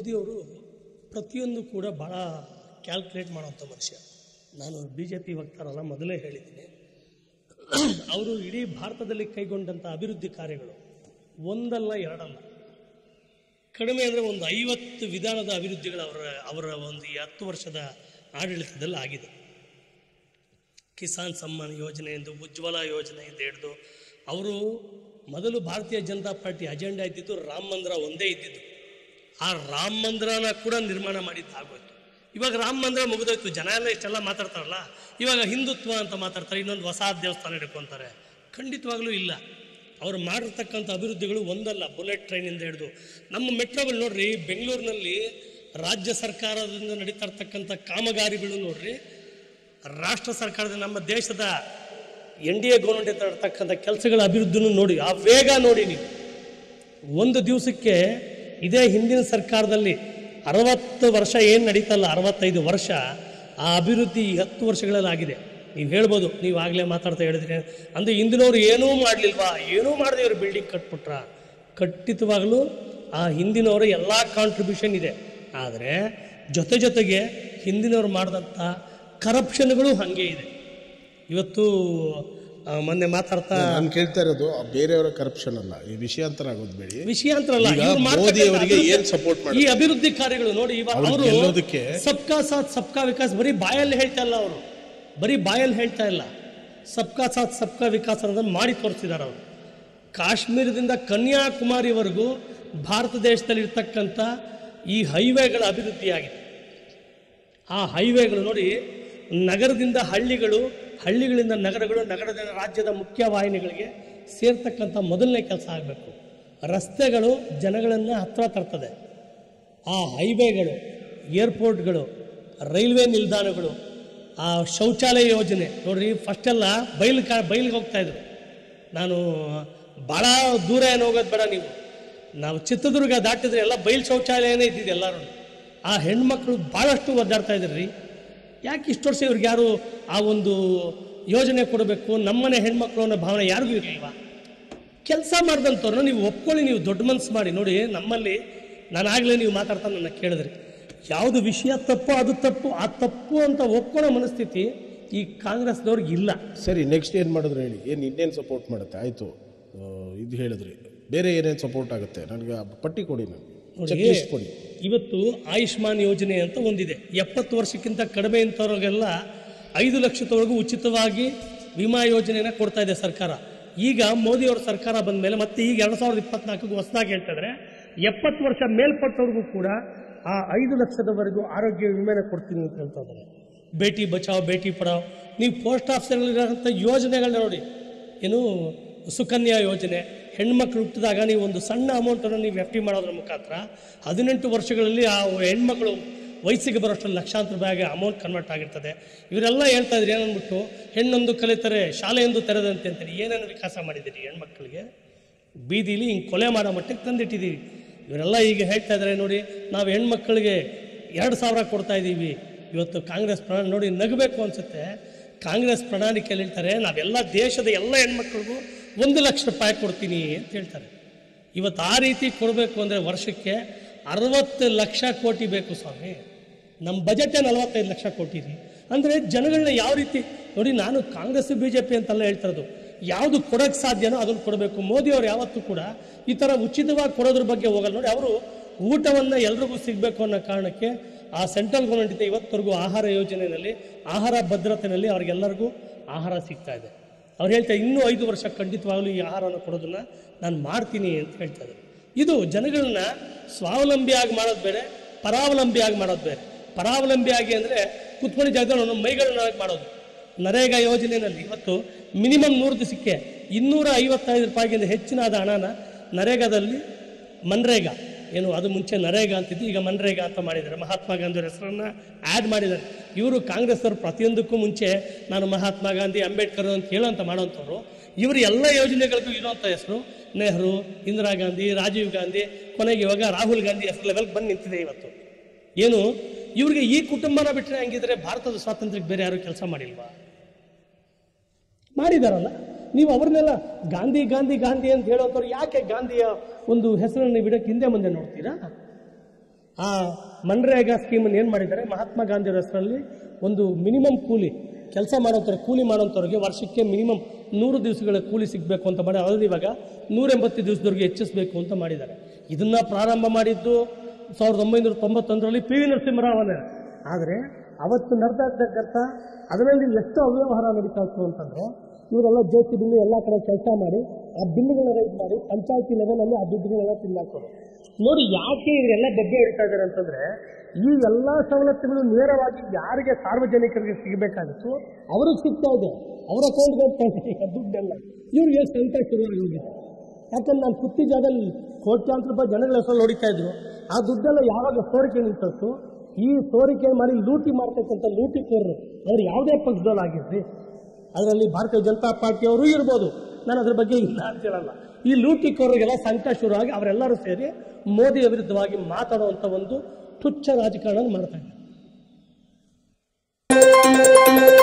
ಮೋದಿಯವರು ಪ್ರತಿಯೊಂದು ಕೂಡ ಭಾಳ ಕ್ಯಾಲ್ಕುಲೇಟ್ ಮಾಡೋಂಥ ಮನುಷ್ಯ ನಾನು ಬಿ ಜೆ ಪಿ ವಕ್ತಾರಲ್ಲ ಮೊದಲೇ ಹೇಳಿದ್ದೀನಿ ಅವರು ಇಡೀ ಭಾರತದಲ್ಲಿ ಕೈಗೊಂಡಂಥ ಅಭಿವೃದ್ಧಿ ಕಾರ್ಯಗಳು ಒಂದಲ್ಲ ಎರಡಲ್ಲ ಕಡಿಮೆ ಅಂದರೆ ಒಂದು ಐವತ್ತು ವಿಧಾನದ ಅಭಿವೃದ್ಧಿಗಳು ಅವರ ಅವರ ಒಂದು ಈ ಹತ್ತು ವರ್ಷದ ಆಡಳಿತದಲ್ಲಿ ಆಗಿದೆ ಕಿಸಾನ್ ಸಮ್ಮಾನ್ ಯೋಜನೆಯಿಂದ ಉಜ್ವಲ ಯೋಜನೆಯಿಂದ ಹಿಡಿದು ಅವರು ಮೊದಲು ಭಾರತೀಯ ಜನತಾ ಪಾರ್ಟಿ ಅಜೆಂಡಾ ಇದ್ದಿದ್ದು ರಾಮ ಮಂದಿರ ಒಂದೇ ಇದ್ದಿದ್ದು ಆ ರಾಮ ಮಂದಿರನ ಕೂಡ ನಿರ್ಮಾಣ ಮಾಡಿದ್ದು ಆಗೋಯ್ತು ಇವಾಗ ರಾಮ ಮಂದಿರ ಮುಗಿದೋಯ್ತು ಜನ ಎಲ್ಲ ಇಷ್ಟೆಲ್ಲ ಮಾತಾಡ್ತಾರಲ್ಲ ಇವಾಗ ಹಿಂದುತ್ವ ಅಂತ ಮಾತಾಡ್ತಾರೆ ಇನ್ನೊಂದು ಹೊಸ ದೇವಸ್ಥಾನ ಹಿಡ್ಕೊತಾರೆ ಖಂಡಿತವಾಗ್ಲೂ ಇಲ್ಲ ಅವ್ರು ಮಾಡಿರ್ತಕ್ಕಂಥ ಅಭಿವೃದ್ಧಿಗಳು ಒಂದಲ್ಲ ಬುಲೆಟ್ ಟ್ರೈನಿಂದ ಹಿಡಿದು ನಮ್ಮ ಮೆಟ್ರೋಗಳು ನೋಡ್ರಿ ಬೆಂಗಳೂರಿನಲ್ಲಿ ರಾಜ್ಯ ಸರ್ಕಾರದಿಂದ ನಡೀತಾ ಇರ್ತಕ್ಕಂಥ ಕಾಮಗಾರಿಗಳು ನೋಡ್ರಿ ರಾಷ್ಟ್ರ ಸರ್ಕಾರದ ನಮ್ಮ ದೇಶದ ಎನ್ ಡಿ ಎ ಗೌರ್ಮೆಂಟ್ ಇರ್ತಕ್ಕಂಥ ಕೆಲಸಗಳ ಅಭಿವೃದ್ಧಿನೂ ನೋಡಿ ಆ ವೇಗ ನೋಡಿ ನೀವು ಒಂದು ದಿವಸಕ್ಕೆ ಇದೇ ಹಿಂದಿನ ಸರ್ಕಾರದಲ್ಲಿ ಅರವತ್ತು ವರ್ಷ ಏನು ನಡೀತಲ್ಲ ಅರವತ್ತೈದು ವರ್ಷ ಆ ಅಭಿವೃದ್ಧಿ ಈ ಹತ್ತು ವರ್ಷಗಳಲ್ಲಿ ಆಗಿದೆ ನೀವು ಹೇಳ್ಬೋದು ನೀವು ಆಗಲೇ ಮಾತಾಡ್ತಾ ಹೇಳಿದ್ರಿ ಅಂದರೆ ಹಿಂದಿನವ್ರು ಏನೂ ಮಾಡಲಿಲ್ವಾ ಏನೂ ಮಾಡದೆ ಇವರು ಬಿಲ್ಡಿಂಗ್ ಕಟ್ಬಿಟ್ರ ಖಂಡಿತವಾಗಲೂ ಆ ಹಿಂದಿನವರ ಎಲ್ಲ ಕಾಂಟ್ರಿಬ್ಯೂಷನ್ ಇದೆ ಆದರೆ ಜೊತೆ ಜೊತೆಗೆ ಹಿಂದಿನವ್ರು ಮಾಡಿದಂಥ ಕರಪ್ಷನ್ಗಳು ಹಾಗೆ ಇದೆ ಇವತ್ತು ಆ, ಮೊನ್ನೆ ಮಾತಾಡ್ತಾ ನಾನು ಕೇಳ್ತಾ ಇರೋದು ಆ ಬೇರೆಯವರ ಕರಪ್ಷನ್ ಅಲ್ಲ ಈ ವಿಷಯಾಂತರ ಆಗೋದು ಬೇಡಿ ವಿಷಯಾಂತರ ಅಲ್ಲ ಈಗ ಇವ್ರು ಮಾಡ್ತಕ್ಕಂಥ ಮೋದಿ ಅವರಿಗೆ ಅಭಿವೃದ್ಧಿ- ಏನ್ support ಮಾಡ್ತಾರೆ? ಈ ಅಭಿವೃದ್ಧಿ ಕಾರ್ಯಗಳು ನೋಡಿ ಇವಾಗ ಅವ್ರು ಅವರು ಗೆಲ್ಲೋದಕ್ಕೆ- ಸಬ್ಕಾ ಸಾಥ್ ಸಬ್ಕಾ ವಿಕಾಸ್ ಬರೀ ಬಾಯಲ್ಲಿ ಹೇಳ್ತಾ ಇಲ್ಲ ಅವರು ಬರೀ ಬಾಯಲ್ಲಿ ಹೇಳ್ತಾ ಇಲ್ಲ ಸಬ್ಕಾ ಸಾಥ್ ಸಬ್ಕಾ ವಿಕಾಸ್ ಅನ್ನೋದನ್ನು ಮಾಡಿ ತೋರಿಸಿದ್ದಾರೆ ಅವರು ಕಾಶ್ಮೀರದಿಂದ ಕನ್ಯಾಕುಮಾರಿವರೆಗೂ ಭಾರತ ದೇಶದಲ್ಲಿ ಇರ್ತಕ್ಕಂಥ ಈ ಹೈವೇಗಳ ಅಭಿವೃದ್ಧಿಯಾಗಿದೆ ಆ ಹೈವೇಗಳು ನೋಡಿ ನಗರದಿಂದ ಹಳ್ಳಿಗಳು ಹಳ್ಳಿಗಳಿಂದ ನಗರಗಳು ನಗರದ ರಾಜ್ಯದ ಮುಖ್ಯ ವಾಹಿನಿಗಳಿಗೆ ಸೇರ್ತಕ್ಕಂಥ ಮೊದಲನೇ ಕೆಲಸ ಆಗಬೇಕು ರಸ್ತೆಗಳು ಜನಗಳನ್ನು ಹತ್ರ ತರ್ತದೆ ಆ ಹೈವೇಗಳು ಏರ್ಪೋರ್ಟ್ಗಳು ರೈಲ್ವೆ ನಿಲ್ದಾಣಗಳು ಆ ಶೌಚಾಲಯ ಯೋಜನೆ ನೋಡ್ರಿ ಫಸ್ಟೆಲ್ಲ ಬೈಲು ಕಾ ಬೈಲಿಗೆ ಹೋಗ್ತಾಯಿದ್ರು ನಾನು ಭಾಳ ದೂರ ಏನು ಹೋಗೋದು ಬೇಡ ನೀವು ನಾವು ಚಿತ್ರದುರ್ಗ ದಾಟಿದ್ರೆ ಎಲ್ಲ ಬಯಲು ಶೌಚಾಲಯನೇ ಇದ್ದಿದ್ದು ಎಲ್ಲರೂ ಆ ಹೆಣ್ಮಕ್ಳು ಭಾಳಷ್ಟು ಒದ್ದಾಡ್ತಾ ಇದ್ರಿ ಯಾಕೆ ಇಷ್ಟು ವರ್ಷ ಇವ್ರಿಗೆ ಯಾರು ಆ ಒಂದು ಯೋಜನೆ ಕೊಡಬೇಕು ನಮ್ಮನೆ ಹೆಣ್ಮಕ್ಳು ಅನ್ನೋ ಭಾವನೆ ಯಾರಿಗೂ ಇರಲಿಲ್ವಾ ಕೆಲಸ ಮಾಡಿದಂಥವ್ರನ್ನ ನೀವು ಒಪ್ಕೊಳ್ಳಿ ನೀವು ದೊಡ್ಡ ಮನಸ್ಸು ಮಾಡಿ ನೋಡಿ ನಮ್ಮಲ್ಲಿ ನಾನು ಆಗಲೇ ನೀವು ಮಾತಾಡ್ತಾ ನನ್ನ ಕೇಳಿದ್ರಿ ಯಾವುದು ವಿಷಯ ತಪ್ಪು ಅದು ತಪ್ಪು ಆ ತಪ್ಪು ಅಂತ ಒಪ್ಕೊಳ್ಳೋ ಮನಸ್ಥಿತಿ ಈ ಕಾಂಗ್ರೆಸ್ದವ್ರಿಗೆ ಇಲ್ಲ ಸರಿ ನೆಕ್ಸ್ಟ್ ಏನು ಮಾಡಿದ್ರು ಹೇಳಿ ಏನು ಇನ್ನೇನು ಸಪೋರ್ಟ್ ಮಾಡುತ್ತೆ ಆಯಿತು ಇದು ಹೇಳಿದ್ರಿ ಬೇರೆ ಏನೇನು ಸಪೋರ್ಟ್ ಆಗುತ್ತೆ ನನಗೆ ಆ ಪಟ್ಟಿ ಕೊಡಿ ನನಗೆ ಚೆಕ್ ನೋಡಿ, ಲಿಸ್ಟ್ ಕೊಡಿ ಇವತ್ತು ಆಯುಷ್ಮಾನ್ ಯೋಜನೆ ಅಂತ ಒಂದಿದೆ ಎಪ್ಪತ್ತು ವರ್ಷಕ್ಕಿಂತ ಕಡಿಮೆ ಇಂಥವ್ರಿಗೆಲ್ಲ ಐದು ಲಕ್ಷದವರೆಗೂ ಉಚಿತವಾಗಿ ವಿಮಾ ಯೋಜನೆನ ಕೊಡ್ತಾ ಇದೆ ಸರ್ಕಾರ ಈಗ ಮೋದಿಯವರ ಸರ್ಕಾರ ಬಂದ ಮೇಲೆ ಮತ್ತೆ ಈಗ ಎರಡು ಸಾವಿರದ ಇಪ್ಪತ್ನಾಲ್ಕಿಗೆ ಹೊಸದಾಗಿ ಹೇಳ್ತಿದ್ರೆ ಎಪ್ಪತ್ತು ವರ್ಷ ಮೇಲ್ಪಟ್ಟವ್ರಿಗೂ ಕೂಡ ಆ ಐದು ಲಕ್ಷದವರೆಗೂ ಆರೋಗ್ಯ ವಿಮೆನ ಕೊಡ್ತೀನಿ ಅಂತ ಹೇಳ್ತಾ ಇದ್ದಾರೆ ಬೇಟಿ ಬಚಾವ್ ಬೇಟಿ ಪಡಾವ್ ನೀವು ಪೋಸ್ಟ್ ಆಫೀಸಲ್ಲಿರೋಂಥ ಯೋಜನೆಗಳನ್ನ ನೋಡಿ ಏನು ಸುಕನ್ಯಾ ಯೋಜನೆ ಹೆಣ್ಮಕ್ಳು ಹುಟ್ಟಿದಾಗ ನೀವು ಒಂದು ಸಣ್ಣ ಅಮೌಂಟನ್ನು ನೀವು ಎಫ್ ಡಿ ಮಾಡೋದ್ರ ಮುಖಾಂತರ ಹದಿನೆಂಟು ವರ್ಷಗಳಲ್ಲಿ ಆ ಹೆಣ್ಮಕ್ಳು ವಯಸ್ಸಿಗೆ ಬರೋಷ್ಟರಲ್ಲಿ ಲಕ್ಷಾಂತರ ರೂಪಾಯಿಗೆ ಅಮೌಂಟ್ ಕನ್ವರ್ಟ್ ಆಗಿರ್ತದೆ ಇವರೆಲ್ಲ ಹೇಳ್ತಾ ಇದ್ರು ಏನಂದ್ಬಿಟ್ಟು ಹೆಣ್ಣೊಂದು ಕಲಿತರೆ ಶಾಲೆಯೊಂದು ತೆರೆದಂತೆ ಅಂತೀರಿ ಏನೇನು ವಿಕಾಸ ಮಾಡಿದ್ದೀರಿ ಹೆಣ್ಮಕ್ಳಿಗೆ ಬೀದಿಲಿ ಹಿಂಗೆ ಕೊಲೆ ಮಾಡೋ ಮಟ್ಟಕ್ಕೆ ತಂದಿಟ್ಟಿದ್ದೀವಿ ಇವರೆಲ್ಲ ಈಗ ಹೇಳ್ತಾ ಇದ್ದಾರೆ ನೋಡಿ ನಾವು ಹೆಣ್ಮಕ್ಳಿಗೆ ಎರಡು ಸಾವಿರ ಕೊಡ್ತಾ ಇದ್ದೀವಿ ಇವತ್ತು ಕಾಂಗ್ರೆಸ್ ಪ್ರಣಾಳಿ ನೋಡಿ ನಗಬೇಕು ಅನಿಸುತ್ತೆ ಕಾಂಗ್ರೆಸ್ ಪ್ರಣಾಳಿಕೆಯಲ್ಲಿ ಹೇಳ್ತಾರೆ ನಾವೆಲ್ಲ ದೇಶದ ಎಲ್ಲ ಹೆಣ್ಮಕ್ಳಿಗೂ ಒಂದು ಲಕ್ಷ ರೂಪಾಯಿ ಕೊಡ್ತೀನಿ ಅಂತ ಹೇಳ್ತಾರೆ ಇವತ್ತು ಆ ರೀತಿ ಕೊಡಬೇಕು ಅಂದರೆ ವರ್ಷಕ್ಕೆ ಅರವತ್ತು ಲಕ್ಷ ಕೋಟಿ ಬೇಕು ಸ್ವಾಮಿ ನಮ್ಮ ಬಜೆಟೇ ನಲವತ್ತೈದು ಲಕ್ಷ ಕೋಟಿ ರೀ ಅಂದರೆ ಜನಗಳನ್ನ ಯಾವ ರೀತಿ ನೋಡಿ ನಾನು ಕಾಂಗ್ರೆಸ್ ಬಿ ಜೆ ಪಿ ಅಂತೆಲ್ಲ ಹೇಳ್ತಾ ಇರೋದು ಯಾವುದು ಕೊಡೋಕ್ಕೆ ಸಾಧ್ಯನೋ ಅದನ್ನು ಕೊಡಬೇಕು ಮೋದಿಯವರು ಯಾವತ್ತೂ ಕೂಡ ಈ ಥರ ಉಚಿತವಾಗಿ ಕೊಡೋದ್ರ ಬಗ್ಗೆ ಹೋಗಲ್ಲ ನೋಡಿ ಅವರು ಊಟವನ್ನು ಎಲ್ರಿಗೂ ಸಿಗಬೇಕು ಅನ್ನೋ ಕಾರಣಕ್ಕೆ ಆ ಸೆಂಟ್ರಲ್ ಗೌರ್ಮೆಂಟಿಂದ ಇವತ್ತವರೆಗೂ ಆಹಾರ ಯೋಜನೆಯಲ್ಲಿ ಆಹಾರ ಭದ್ರತೆಯಲ್ಲಿ ಅವ್ರಿಗೆಲ್ಲರಿಗೂ ಆಹಾರ ಸಿಗ್ತಾ ಇದೆ ಅವ್ರು ಹೇಳ್ತಾರೆ ಇನ್ನೂ ಐದು ವರ್ಷ ಖಂಡಿತವಾಗಲೂ ಈ ಆಹಾರವನ್ನು ಕೊಡೋದನ್ನು ನಾನು ಮಾಡ್ತೀನಿ ಅಂತ ಹೇಳ್ತಾ ಇದ್ದಾರೆ ಇದು ಜನಗಳನ್ನ ಸ್ವಾವಲಂಬಿಯಾಗಿ ಮಾಡೋದು ಬೇರೆ ಪರಾವಲಂಬಿಯಾಗಿ ಮಾಡೋದು ಬೇರೆ ಪರಾವಲಂಬಿಯಾಗಿ ಅಂದರೆ ಕುತ್ಕೊಂಡು ಜಾಗದಲ್ಲಿ ಒಂದೊಂದು ಮೈಗಳನ್ನ ಮಾಡೋದು ನರೇಗಾ ಯೋಜನೆಯಲ್ಲಿ ಇವತ್ತು ಮಿನಿಮಮ್ ನೂರು ದಿವಸಕ್ಕೆ ಇನ್ನೂರ ಐವತ್ತೈದು ರೂಪಾಯಿಗಿಂತ ಹೆಚ್ಚಿನಾದ ಹಣನ ನರೇಗಾದಲ್ಲಿ ಮನ್ರೇಗಾ ಏನು ಅದು ಮುಂಚೆ ನರೇಗಾ ಅಂತಿದ್ದು ಈಗ ಮನ್ರೇಗಾ ಅಂತ ಮಾಡಿದ್ದಾರೆ ಮಹಾತ್ಮ ಗಾಂಧಿ ಅವ್ರ ಹೆಸರನ್ನು ಆ್ಯಡ್ ಮಾಡಿದ್ದಾರೆ ಇವರು ಕಾಂಗ್ರೆಸ್ ಅವರು ಪ್ರತಿಯೊಂದಕ್ಕೂ ಮುಂಚೆ ನಾನು ಮಹಾತ್ಮ ಗಾಂಧಿ ಅಂಬೇಡ್ಕರ್ ಅಂತ ಹೇಳೋಂತ ಮಾಡೋಂಥವ್ರು ಇವರು ಎಲ್ಲ ಯೋಜನೆಗಳಿಗೂ ಇರೋಂಥ ಹೆಸರು ನೆಹರು ಇಂದಿರಾ ಗಾಂಧಿ ರಾಜೀವ್ ಗಾಂಧಿ ಕೊನೆಗೆ ಇವಾಗ ರಾಹುಲ್ ಗಾಂಧಿ ಹೆಸರು ಲೆವೆಲ್ಗೆ ಬಂದು ನಿಂತಿದೆ ಇವತ್ತು ಏನು ಇವ್ರಿಗೆ ಈ ಕುಟುಂಬನ ಬಿಟ್ಟರೆ ಹಂಗಿದ್ರೆ ಭಾರತದ ಸ್ವಾತಂತ್ರ್ಯಕ್ಕೆ ಬೇರೆ ಯಾರು ಕೆಲಸ ಮಾಡಿಲ್ವಾ ಮಾಡಿದಾರಲ್ಲ ನೀವು ಅವ್ರನ್ನೆಲ್ಲ ಗಾಂಧಿ ಗಾಂಧಿ ಗಾಂಧಿ ಅಂತ ಹೇಳೋಂಥವ್ರು ಯಾಕೆ ಗಾಂಧಿಯ ಒಂದು ಹೆಸರನ್ನು ನೀವು ಇಡಕ್ಕೆ ಹಿಂದೆ ಮುಂದೆ ನೋಡ್ತೀರಾ ಆ ಮನ್ರೇಗಾ ಸ್ಕೀಮನ್ನು ಏನು ಮಾಡಿದ್ದಾರೆ ಮಹಾತ್ಮ ಗಾಂಧಿಯವರ ಹೆಸರಲ್ಲಿ ಒಂದು ಮಿನಿಮಮ್ ಕೂಲಿ ಕೆಲಸ ಮಾಡೋಂಥವ್ರು ಕೂಲಿ ಮಾಡೋಂಥವ್ರಿಗೆ ವರ್ಷಕ್ಕೆ ಮಿನಿಮಮ್ ನೂರು ದಿವಸಗಳ ಕೂಲಿ ಸಿಗಬೇಕು ಅಂತ ಮಾಡಿ ಅದರಲ್ಲಿ ಇವಾಗ ನೂರೆಂಬತ್ತು ದಿವಸದವರೆಗೆ ಹೆಚ್ಚಿಸಬೇಕು ಅಂತ ಮಾಡಿದ್ದಾರೆ ಇದನ್ನ ಪ್ರಾರಂಭ ಮಾಡಿದ್ದು ಸಾವಿರದ ಒಂಬೈನೂರ ತೊಂಬತ್ತೊಂದರಲ್ಲಿ ಪಿ ವಿ ನರಸಿಂಹರಾವನೇ ಆದರೆ ಅವತ್ತು ನಡೆದಾಗತ್ತ ಅದರಲ್ಲಿ ಎಷ್ಟು ಅವ್ಯವಹಾರ ನಡೀತಾ ಇತ್ತು ಅಂತಂದ್ರೆ ಇವರೆಲ್ಲ ಜೆ ಸಿ ಬಿಲ್ಲು ಎಲ್ಲ ಕಡೆ ಕೆಲಸ ಮಾಡಿ ಆ ಬಿಲ್லுಗಳನ್ನ ರೈಸ್ ಮಾಡಿ ಪಂಚಾಯತಿ ಲೆವೆಲಲ್ಲಿ ಆ ದುಡ್ಡುಗಳೆಲ್ಲ ತಿನ್ನಾಕೋರು ನೋಡಿ ಯಾಕೆ ಇವರೆಲ್ಲ ಡಬ್ಬೆ ಇಡ್ತಾ ಇದ್ದಾರೆ ಅಂತಂದ್ರೆ ಈ ಎಲ್ಲ ಸವಲತ್ತುಗಳು ನೇರವಾಗಿ ಯಾರಿಗೆ ಸಾರ್ವಜನಿಕರಿಗೆ ಸಿಗಬೇಕಾಗಿತ್ತು ಅವ್ರಿಗೆ ಸಿಗ್ತಾ ಇದೆ ಅವರ ಅಕೌಂಟ್ಗೆ ಹೋಗ್ತಾ ಇದೆ ಈಗ ದುಡ್ಡೆಲ್ಲ ಇವ್ರಿಗೆ ಸಂತ ಶುರುವಾಗಿ ಹೋಗಿದೆ ಯಾಕಂದ್ರೆ ನಾನು ಕುತ್ತಿ ಜಾಗದಲ್ಲಿ ಕೋಟ್ಯಾಂತರ ರೂಪಾಯಿ ಜನಗಳ ಹೆಸರು ಹೊಡಿತಾ ಇದ್ರು ಆ ದುಡ್ಡೆಲ್ಲ ಯಾವಾಗ ಸೋರಿಕೆ ನಿಂತು ಈ ಸೋರಿಕೆ ಮಾಡಿ ಲೂಟಿ ಮಾಡ್ತಕ್ಕಂಥ ಲೂಟಿಕೋರರು ಅವ್ರು ಯಾವುದೇ ಪಕ್ಷದಲ್ಲಾಗಿರ್ಲಿ ಅದರಲ್ಲಿ ಭಾರತೀಯ ಜನತಾ ಪಾರ್ಟಿಯವರು ಇರ್ಬೋದು ನಾನು ಅದ್ರ ಬಗ್ಗೆ ಇಲ್ಲ ಅಂತ ಹೇಳಲ್ಲ ಈ ಲೂಟಿಕೋರರಿಗೆಲ್ಲ ಸಂಕಟ ಶುರುವಾಗಿ ಅವರೆಲ್ಲರೂ ಸೇರಿ ಮೋದಿಯ ವಿರುದ್ಧವಾಗಿ ಮಾತಾಡುವಂಥ ಒಂದು ತುಚ್ಛ ರಾಜಕಾರಣ ಮಾಡ್ತಾ ಇದ್ದಾರೆ